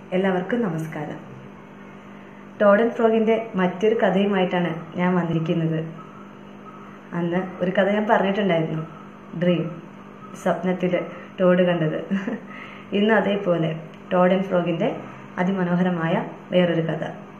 എല്ലാവർക്കും നമസ്കാരം ടോഡൻ ഫ്രോഗിൻ്റെ മറ്റൊരു കഥയുമായിട്ടാണ് ഞാൻ വന്നിരിക്കുന്നത് അന്ന് ഒരു കഥ ഞാൻ പറഞ്ഞിട്ടുണ്ടായിരുന്നു ഡ്രീം സ്വപ്നത്തിൽ ടോഡ് കണ്ടത് ഇന്ന് അതേപോലെ ടോഡൻ ഫ്രോഗിൻ്റെ അതിമനോഹരമായ വേറൊരു കഥ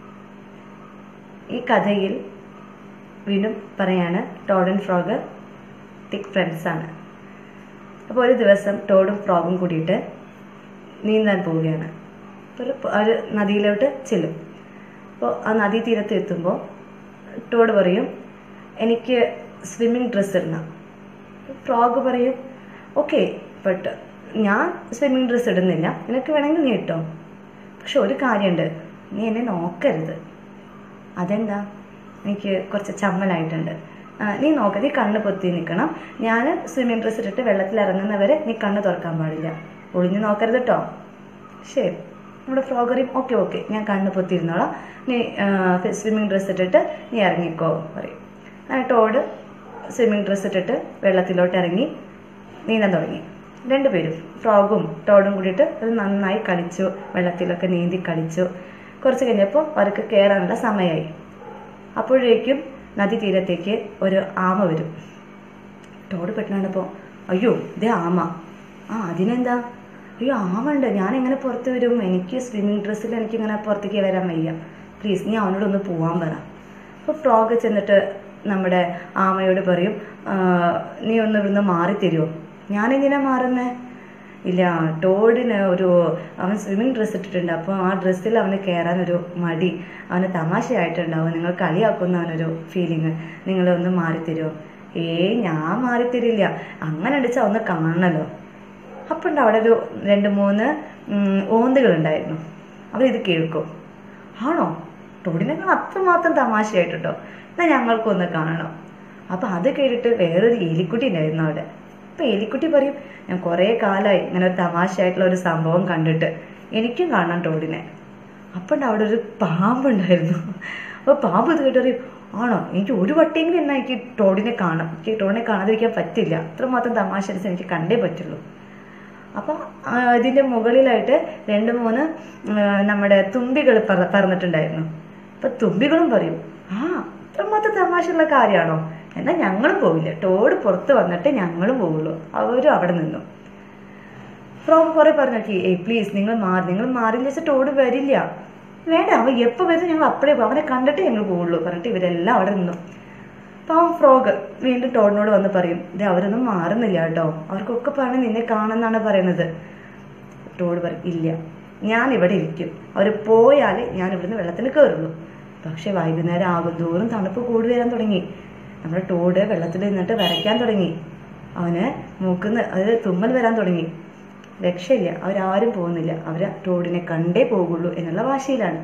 ഈ കഥയിൽ വീണ്ടും പറയാണ് ടോഡൻ ഫ്രോഗ് തിക് ഫ്രണ്ട്സാണ് അപ്പോൾ ഒരു ദിവസം ടോഡും ഫ്രോഗും കൂടിയിട്ട് നീന്താൻ പോവുകയാണ് ഒരു ഒരു നദിയിലോട്ട് ചെല്ലും അപ്പോൾ ആ നദീ തീരത്ത് എത്തുമ്പോൾ ടോഡ് പറയും എനിക്ക് സ്വിമ്മിങ് ഡ്രസ്സ് ഇടണം ഫ്രോഗ് പറയും ഓക്കെ ബട്ട് ഞാൻ സ്വിമ്മിങ് ഡ്രസ്സ് ഇടുന്നില്ല നിനക്ക് വേണമെങ്കിൽ നീ ഇട്ടോ പക്ഷെ ഒരു കാര്യമുണ്ട് നീ എന്നെ നോക്കരുത് അതെന്താ എനിക്ക് കുറച്ച് ചമ്മലായിട്ടുണ്ട് ആ, നീ നോക്ക നീ കണ്ണ് പൊത്തി നിൽക്കണം ഞാൻ സ്വിമ്മിങ് ഡ്രസ്സ് ഇട്ടിട്ട് വെള്ളത്തിൽ ഇറങ്ങുന്നവരെ നീ കണ്ണ് തുറക്കാൻ പാടില്ല ഒളിഞ്ഞു നോക്കരുത് കേട്ടോ ശരി നമ്മുടെ ഫ്രോഗറിയും ഓക്കെ ഓക്കെ ഞാൻ കണ്ണ് പൊത്തിയിരുന്നോളാം നീ സ്വിമ്മിങ് ഡ്രസ്സ് ഇട്ടിട്ട് നീ ഇറങ്ങിക്കോ പറയും അങ്ങനെ ടോഡ് സ്വിമ്മിങ് ഡ്രസ്സ് ഇട്ടിട്ട് വെള്ളത്തിലോട്ട് ഇറങ്ങി നീന്താൻ തുടങ്ങി രണ്ടുപേരും ഫ്രോഗും ടോഡും കൂടിയിട്ട് അത് നന്നായി കളിച്ചു വെള്ളത്തിലൊക്കെ നീന്തി കളിച്ചു കുറച്ച് കഴിഞ്ഞപ്പോൾ അവർക്ക് കയറാനുള്ള സമയമായി അപ്പോഴേക്കും നദി തീരത്തേക്ക് ഒരു ആമ വരും ടോഡ് പെട്ടെന്നപ്പോൾ അയ്യോ ഇതേ ആമ ആ അതിനെന്താ അയ്യോ ആമുണ്ട് ഞാൻ എങ്ങനെ പുറത്ത് വരും എനിക്ക് സ്വിമ്മിങ് ഡ്രസ്സിൽ എനിക്ക് ഇങ്ങനെ പുറത്തേക്ക് വരാൻ വയ്യ പ്ലീസ് നീ അവനോടൊന്ന് പോവാൻ പറ അപ്പോൾ ഫ്രോഗ് ചെന്നിട്ട് നമ്മുടെ ആമയോട് പറയും "ആ, നീ ഒന്ന് ഇവിടുന്ന് മാറി തരുമോ ഞാനെന്തിനാ മാറുന്നേ ഇല്ല ടോഡിന് ഒരു അവൻ സ്വിമ്മിങ് ഡ്രസ്സ് ഇട്ടിട്ടുണ്ട് അപ്പോൾ ആ ഡ്രസ്സിൽ അവന് കയറാൻ ഒരു മടി അവന് തമാശയായിട്ടുണ്ടാവും നിങ്ങൾ കളിയാക്കുന്ന അവനൊരു ഫീലിങ് നിങ്ങളൊന്ന് മാറി തരുമോ ഏയ് ഞാൻ മാറി തരില്ല അങ്ങനെ അടിച്ചാൽ ഒന്ന് കാണണല്ലോ അപ്പോൾ ഉണ്ട് അവിടെ ഒരു രണ്ട് മൂന്ന് ഉം, ഓന്തുകളുണ്ടായിരുന്നു അവരിത് കേൾക്കും ആണോ ടോഡിനേക്കാൾ അത്രമാത്രം തമാശയായിട്ടുണ്ടോ എന്നാൽ ഞങ്ങൾക്കൊന്ന് കാണണം അപ്പോൾ അത് കേട്ടിട്ട് വേറൊരു എലിക്കുട്ടി ഉണ്ടായിരുന്നു അവിടെ അപ്പോൾ എലിക്കുട്ടി പറയും ഞാൻ കുറേ കാലമായി ഇങ്ങനെ ഒരു തമാശയായിട്ടുള്ള ഒരു സംഭവം കണ്ടിട്ട് എനിക്കും കാണാം ടോഡിനെ അപ്പം അവിടെ ഒരു പാമ്പുണ്ടായിരുന്നു അപ്പോൾ പാമ്പ് ഇത് കേട്ട് പറയും ആണോ എനിക്ക് ഒരു വട്ടിയെങ്കിലും എന്നാ എനിക്ക് ടോഡിനെ കാണാം എനിക്ക് ടോഡിനെ കാണാതിരിക്കാൻ പറ്റില്ല അത്രമാത്രം തമാശ അടിച്ച് എനിക്ക് കണ്ടേ പറ്റുള്ളൂ അപ്പം ആ, ഇതിന്റെ മുകളിലായിട്ട് രണ്ട് മൂന്ന് ആ, നമ്മുടെ തുമ്പികൾ പറ- പറന്നിട്ടുണ്ടായിരുന്നു അപ്പൊ തുമ്പികളും പറയും ആ അത്രമാത്രം തമാശയുള്ള കാര്യമാണോ എന്നാൽ ഞങ്ങളും പോവില്ല ടോഡ് പുറത്ത് വന്നിട്ട് ഞങ്ങളും പോവുള്ളൂ അവരും അവിടെ നിന്നു ഫ്രോഗ് കുറെ പറഞ്ഞു നോക്കി ഏയ് പ്ലീസ് നിങ്ങൾ മാറി നിങ്ങൾ മാറില്ല വെച്ചാൽ ടോഡ് വരില്ല വേണ്ട അവൻ എപ്പോൾ വരും ഞങ്ങൾ അപ്പഴേ പോകും അവനെ കണ്ടിട്ട് ഞങ്ങൾ പോവുള്ളൂ പറഞ്ഞിട്ട് ഇവരെല്ലാം അവിടെ നിന്നു പാവം ഫ്രോഗ് വീണ്ടും ടോഡിനോട് വന്ന് പറയും ഇത് അവരൊന്നും മാറുന്നില്ല കേട്ടോ അവർക്കൊക്കെ പറഞ്ഞ് നിന്നെ കാണുന്നാണ് പറയുന്നത് ടോഡ് പറയും ഇല്ല ഞാൻ ഇവിടെ ഇരിക്കും അവർ പോയാൽ ഞാൻ ഇവിടുന്ന് വെള്ളത്തിന് കയറുള്ളൂ പക്ഷെ വൈകുന്നേരം ആകും തോറും തണുപ്പ് കൂടി വരാൻ തുടങ്ങി നമ്മുടെ ടോഡ് വെള്ളത്തിൽ നിന്നിട്ട് വരയ്ക്കാൻ തുടങ്ങി അവന് മൂക്കുന്ന് അത് തുമ്മൽ വരാൻ തുടങ്ങി രക്ഷയില്ല അവരാരും പോകുന്നില്ല അവർ ടോഡിനെ കണ്ടേ പോകുള്ളൂ എന്നുള്ള വാശിയിലാണ്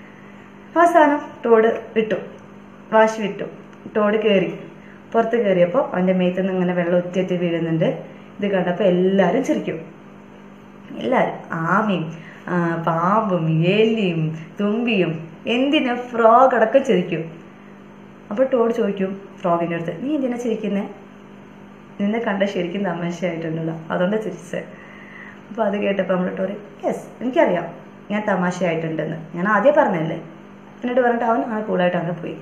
അവസാനം ടോഡ് വിട്ടു വാശി വിട്ടു ടോഡ് കയറി പുറത്ത് കയറിയപ്പോൾ അവൻ്റെ മേത്ത് നിന്ന് ഇങ്ങനെ വെള്ളം ഒത്തി ഒത്തി വീഴുന്നുണ്ട് ഇത് കണ്ടപ്പോൾ എല്ലാവരും ചിരിക്കും എല്ലാവരും ആമയും ആ, പാമ്പും എലിയും തുമ്പിയും എന്തിനാ ഫ്രോഗ് അടക്കം ചിരിക്കും അപ്പോൾ ടോഡ് ചോദിക്കും ഫ്രോഗിൻ്റെ അടുത്ത് നീ എന്തിനാ ചിരിക്കുന്നേ നിന്നെ കണ്ട ശരിക്കും തമാശയായിട്ടുണ്ടല്ലോ അതുകൊണ്ട് ചിരിച്ചത് അപ്പോൾ അത് കേട്ടപ്പോൾ നമ്മൾ ടോറി യെസ് എനിക്കറിയാം ഞാൻ തമാശയായിട്ടുണ്ടെന്ന് ഞാൻ ആദ്യം പറഞ്ഞല്ലേ എന്നിട്ട് പറഞ്ഞിട്ട് അവൻ ആ കൂളായിട്ട് അങ്ങ് പോയി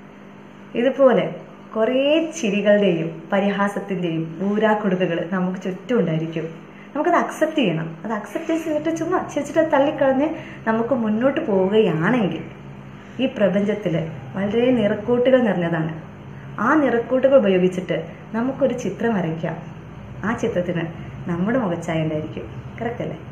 ഇതുപോലെ കുറേ ചിരികളുടെയും പരിഹാസത്തിൻ്റെയും ഊരാക്കുടുക്കുകൾ നമുക്ക് ചുറ്റും ഉണ്ടായിരിക്കും നമുക്കത് അക്സെപ്റ്റ് ചെയ്യണം അത് അക്സെപ്റ്റ് ചെയ്തിട്ട് ചുമ്മാ ചിരിച്ചിട്ട് തള്ളിക്കളഞ്ഞ് നമുക്ക് മുന്നോട്ട് പോവുകയാണെങ്കിൽ ഈ പ്രപഞ്ചത്തിൽ വളരെ നിറക്കൂട്ടുകൾ നിറഞ്ഞതാണ് ആ നിറക്കൂട്ടുകൾ ഉപയോഗിച്ചിട്ട് നമുക്കൊരു ചിത്രം വരയ്ക്കാം ആ ചിത്രത്തിന് നമ്മുടെ മുഖച്ഛായ ഉണ്ടായിരിക്കും കറക്റ്റ് അല്ലേ